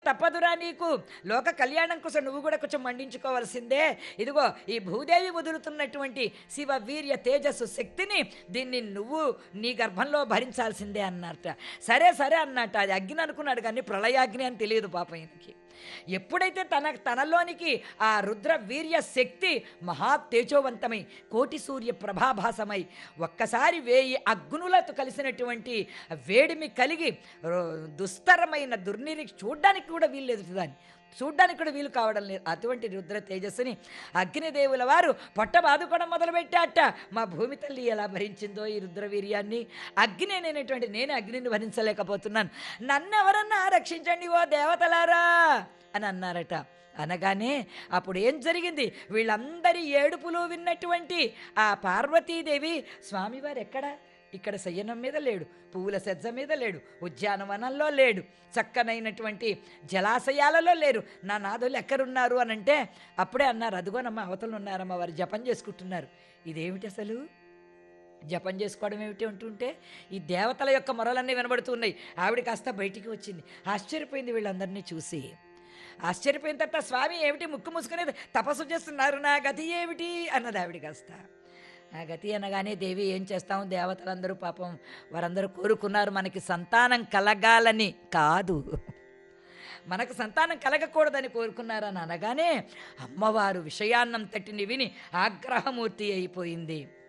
తప్పదురా నీకు లోక కళ్యాణం కోసం నువ్వు కూడా కొంచెం మండించుకోవాల్సిందే ఇదిగో ఈ భూదేవి వదులుతున్నటువంటి శివ వీర్య తేజస్సు శక్తిని దీన్ని నువ్వు నీ గర్భంలో భరించాల్సిందే అన్నట్ట సరే సరే అన్నట్ట అది అగ్ని అనుకున్నాడు కానీ ప్రళయాగ్ని అని తెలియదు పాపం ఈయనకి ఎప్పుడైతే తన తనలోనికి ఆ రుద్ర వీర్య శక్తి మహా తేజోవంతమై కోటి సూర్య ప్రభాభాసమై ఒక్కసారి వేయి అగ్నులతో కలిసినటువంటి వేడిమి కలిగి రో- దుస్తరమైన దుర్నిరి చూడ్డానికి కూడా వీల్లేదు దాన్ని చూడ్డానికి కూడా వీలు కావడం లేదు అటువంటి రుద్ర తేజస్సుని అగ్నిదేవుల వారు పొట్ట బాదుకోవడం మొదలుపెట్టాట మా భూమి తల్లి ఎలా భరించిందో ఈ రుద్రవీర్యాన్ని అగ్ని అనేటువంటి నేను అగ్నిని భరించలేకపోతున్నాను నన్నెవరన్నా రక్షించండి ఓ దేవతలారా అని అన్నారట అనగానే అప్పుడు ఏం జరిగింది వీళ్ళందరి ఏడుపులు విన్నటువంటి ఆ పార్వతీదేవి స్వామివారు ఎక్కడా ఇక్కడ శయనం మీద లేడు పువ్వుల సెజ్జ మీద లేడు ఉద్యానవనంలో లేడు చక్కనైనటువంటి జలాశయాలలో లేరు నా నాదులు ఎక్కడున్నారు అని అంటే అప్పుడే అన్నారు అదిగోనమ్మా అవతలు ఉన్నారమ్మా వారు జపం చేసుకుంటున్నారు ఇదేమిటి అసలు జపం చేసుకోవడం ఏమిటి అంటుంటే ఈ దేవతల యొక్క మొరలన్నీ వినబడుతున్నాయి ఆవిడ కాస్త బయటికి వచ్చింది ఆశ్చర్యపోయింది వీళ్ళందరినీ చూసి ఆశ్చర్యపోయిన తర్వాత స్వామి ఏమిటి ముక్కు మూసుకునేది తపస్సు చేస్తున్నారు నా గతి ఏమిటి అన్నది ఆవిడ కాస్త ఆ గతి అనగానే దేవి ఏం చేస్తాం దేవతలందరూ పాపం వారందరూ కోరుకున్నారు మనకి సంతానం కలగాలని కాదు మనకు సంతానం కలగకూడదని కోరుకున్నారని అనగానే అమ్మవారు విషయాన్నంతటిని విని ఆగ్రహమూర్తి అయిపోయింది